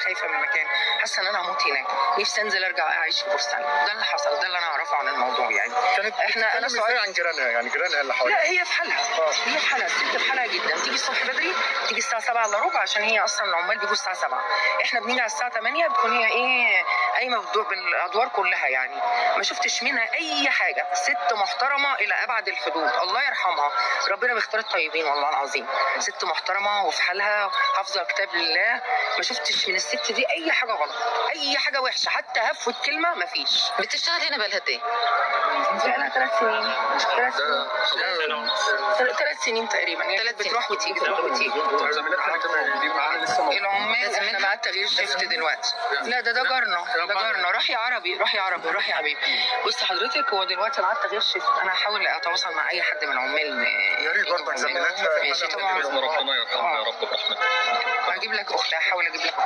خايفه من المكان حاسه ان انا هموت هناك نفسي انزل ارجع اعيش في بورسعيد ده اللي حصل ده اللي انا اعرفه عن الموضوع يعني كانت احنا انا بتتكلم ازاي سؤال عن جيرانها يعني جيرانها اللي لا حواليها هي في حالها آه. هي في حالها الست في حالها جدا تيجي الصبح بدري تيجي الساعه 7 الا ربع عشان هي اصلا العمال بيجوا الساعه 7 احنا بنيجي على الساعه 8 بتكون هي ايه قايمه بالدور- بالادوار كلها يعني ما شفتش منها اي حاجه ست محترمه الى ابعد الحدود الله يرحمها ربنا بيختار الطيبين والله العظيم ست محترمه وفي حالها حافظه كتاب الله ما شفتش من الست دي اي حاجه غلط اي حاجه وحشه حتى هفوت كلمه ما فيش بتشتغل هنا بقالها قد ايه؟ بقالها ثلاث سنين ثلاث سنين ثلاث سنين تقريبا هي ثلاث سنين. بتروح وتيجي بتروح وتيجي زميلتها اللي كانوا موجودين معانا لسه موجودين العمال لازم احنا منها؟ مع التغيير شيفت دلوقتي لا ده ده جارنا ده جارنا روح يا عربي روح يا عربي روح يا حبيبي بص حضرتك هو دلوقتي مع التغيير شيفت انا هحاول اتواصل مع اي حد من العمال يا ريت برضك زميلتها ماشي طبعا ربنا يرحمها يا رب برحمته هجيب لك اختي هحاول اجيب لك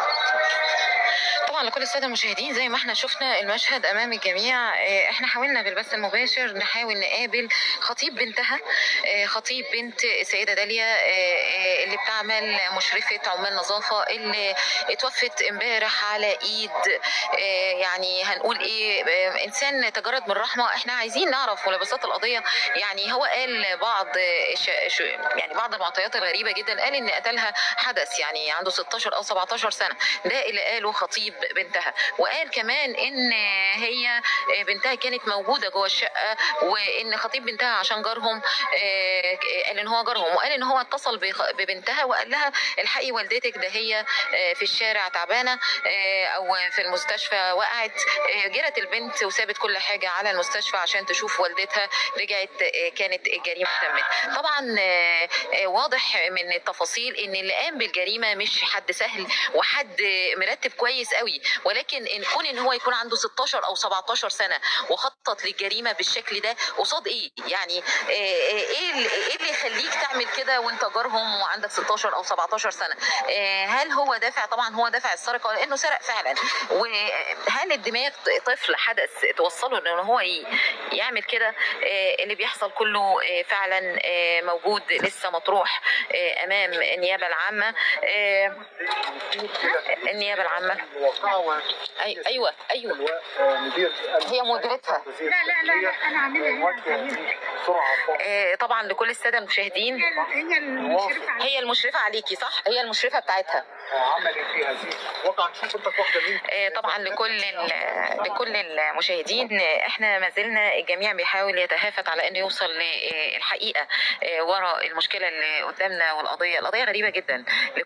طبعا لكل الساده المشاهدين زي ما احنا شفنا المشهد امام الجميع اه، احنا حاولنا بالبث المباشر نحاول نقابل خطيب بنتها اه، خطيب بنت السيده داليا اه، اه، اللي بتعمل مشرفه عمال نظافه اللي اتوفت امبارح على ايد اه، يعني هنقول ايه اه، انسان تجرد من الرحمه احنا عايزين نعرف ملابسات القضيه يعني هو قال بعض ش... ش... يعني بعض المعطيات الغريبه جدا قال ان قتلها حدث يعني عنده 16 او 17 سنه ده اللي قاله خطيب بنتها وقال كمان ان هي بنتها كانت موجوده جوه الشقه وان خطيب بنتها عشان جارهم آه، قال ان هو جارهم وقال ان هو اتصل بخ- ببنتها وقال لها الحقي والدتك ده هي آه، في الشارع تعبانه آه، او في المستشفى وقعت آه، جرت البنت وسابت كل حاجه على المستشفى عشان تشوف والدتها رجعت آه، كانت الجريمه تمت طبعا آه، آه، واضح من التفاصيل ان اللي قام بالجريمه مش حد سهل وحد مرتب كويس قوي ولكن ان كون ان هو يكون عنده 16 او 17 سنه وخطط للجريمه بالشكل ده قصاد ايه يعني آه، آه، ايه اللي- ايه اللي يخليك تعمل كده وانت جارهم وعندك 16 او 17 سنه آه، هل هو دافع طبعا هو دافع السرقه لانه سرق فعلا وهل الدماغ طفل حدث توصله ان هو ي- يعمل كده آه، اللي بيحصل كله آه، فعلا آه، موجود لسه مطروح آه، امام النيابه العامه آه، النيابه العامه أي ايوه ايوه مدير هي مديرتها لا لا لا لا انا عاملها هنا بسرعه آه، طبعا لكل الساده المشاهدين هي هي المشرفه على هي المشرفه عليكي صح هي المشرفه بتاعتها عملت فيها زي واقع نشوف انت واحده مين آه، طبعا لكل ال- لكل المشاهدين آه، احنا ما زلنا الجميع بيحاول يتهافت على انه يوصل للحقيقه آه، وراء المشكله اللي قدامنا والقضيه القضيه غريبه جدا